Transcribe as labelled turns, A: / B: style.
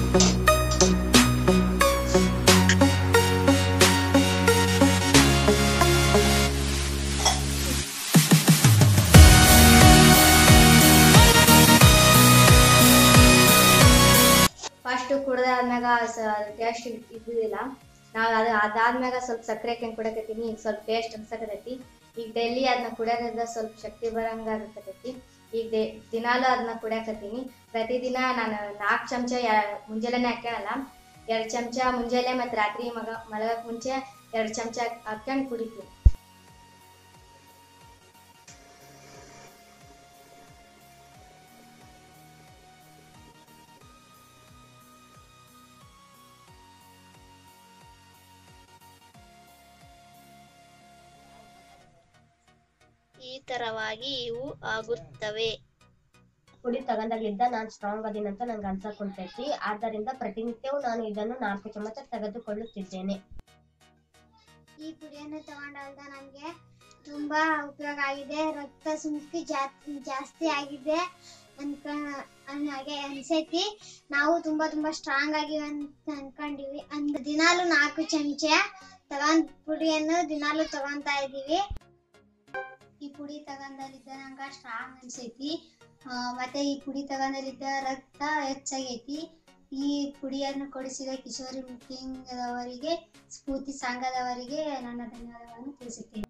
A: first ಕುಡ್ದಾದ್ಮ್ಯಾಗ taste ಇದ್ದಿದ್ದಿಲ್ಲ ನಾವು ಅದು ಅದಾದ್ಮ್ಯಾಗ ಸ್ವಲ್ಪ ಸಕ್ಕರೆ ಹಾಕಿ ಕುಡಕತ್ತೀನಿ ಈಗ ಸ್ವಲ್ಪ ಟೇಸ್ಟ್ ಅನ್ಸಕತೈತಿ ಈಗ ಡೈಲಿ ಅದನ್ನ ಕುಡಿಯೋದ್ರಿಂದ ಸ್ವಲ್ಪ ಶಕ್ತಿ ಬರಂಗ ಆಗಕತೈತಿ ಈಗ ಡೆ ದಿನಾಲು ಅದನ್ನ ಕುಡಿಯಾಕತ್ತೀನಿ ಪ್ರತಿದಿನ ನಾನು ನಾಲ್ಕು ಚಮಚ ಮುಂಜಾನೆ ಹಾಕ್ಯಾನಲ್ಲ ಎರಡು ಚಮಚ ಮುಂಜಾನೆ ಮತ್ತು ರಾತ್ರಿ ಮಗ ಮಲಗಕ್ಕೆ ಮುಂಚೆ ಎರಡು ಚಮಚ ಹಾಕ್ಕೊಂಡು ಕುಡಿತೀನಿ
B: ಈ ತರವಾಗಿ ಇವು ಆಗುತ್ತವೆ
C: ಪುಡಿ ತಗೊಂಡಾಗ್ಲಿದ್ದ ನಾನು ಸ್ಟ್ರಾಂಗ್ ಅದೀನಂತ ನಂಗೆ ಅನ್ಸಕ್ ಕುಂತೈತಿ ಆದ್ದರಿಂದ ಪ್ರತಿನಿತ್ಯವೂ ನಾನು ಇದನ್ನು ನಾಲ್ಕು ಚಮಚ ತೆಗೆದುಕೊಳ್ಳುತ್ತಿದ್ದೇನೆ
D: ಈ ಪುಡಿಯನ್ನು ತಗೊಂಡಾಗ ನಮಗೆ ತುಂಬಾ ಉಪಯೋಗ ಆಗಿದೆ ರಕ್ತ ಸುಂಕಿ ಜಾಸ್ತಿ ಜಾಸ್ತಿ ಆಗಿದೆ ಅನ್ಕ ಅನ್- ಹಾಗೆ ಅನ್ಸೈತಿ ನಾವು ತುಂಬಾ ತುಂಬಾ ಸ್ಟ್ರಾಂಗ್ ಆಗಿವಿ ಅಂತ ಅನ್ಕೊಂಡಿವಿ ಅಂದ್ ದಿನಾಲು ನಾಲ್ಕು ಚಮಚ ತಗೊಂಡ್ ಪುಡಿಯನ್ನು ದಿನಾಲು ತಗೊಂತಾ ಇದೀವಿ ಈ ಪುಡಿ ತಗೊಂಡಲ್ಲಿದ್ದ ನಂಗ ಸ್ಟ್ರಾಂಗ್ ಅನ್ಸೈತಿ ಆ, ಮತ್ತೆ ಈ ಪುಡಿ ತಗೊಂಡಲ್ಲಿದ್ದ ರಕ್ತ ಹೆಚ್ಚಾಗೈತಿ ಈ ಪುಡಿಯನ್ನು ಕೊಡಿಸಿದ ಕಿಶೋರಿ ಬುಕಿಂಗ್ ಅವರಿಗೆ ಸ್ಫೂರ್ತಿ ಸಂಘದವರಿಗೆ ನನ್ನ ಧನ್ಯವಾದಗಳನ್ನು ತಿಳಿಸುತ್ತೇನೆ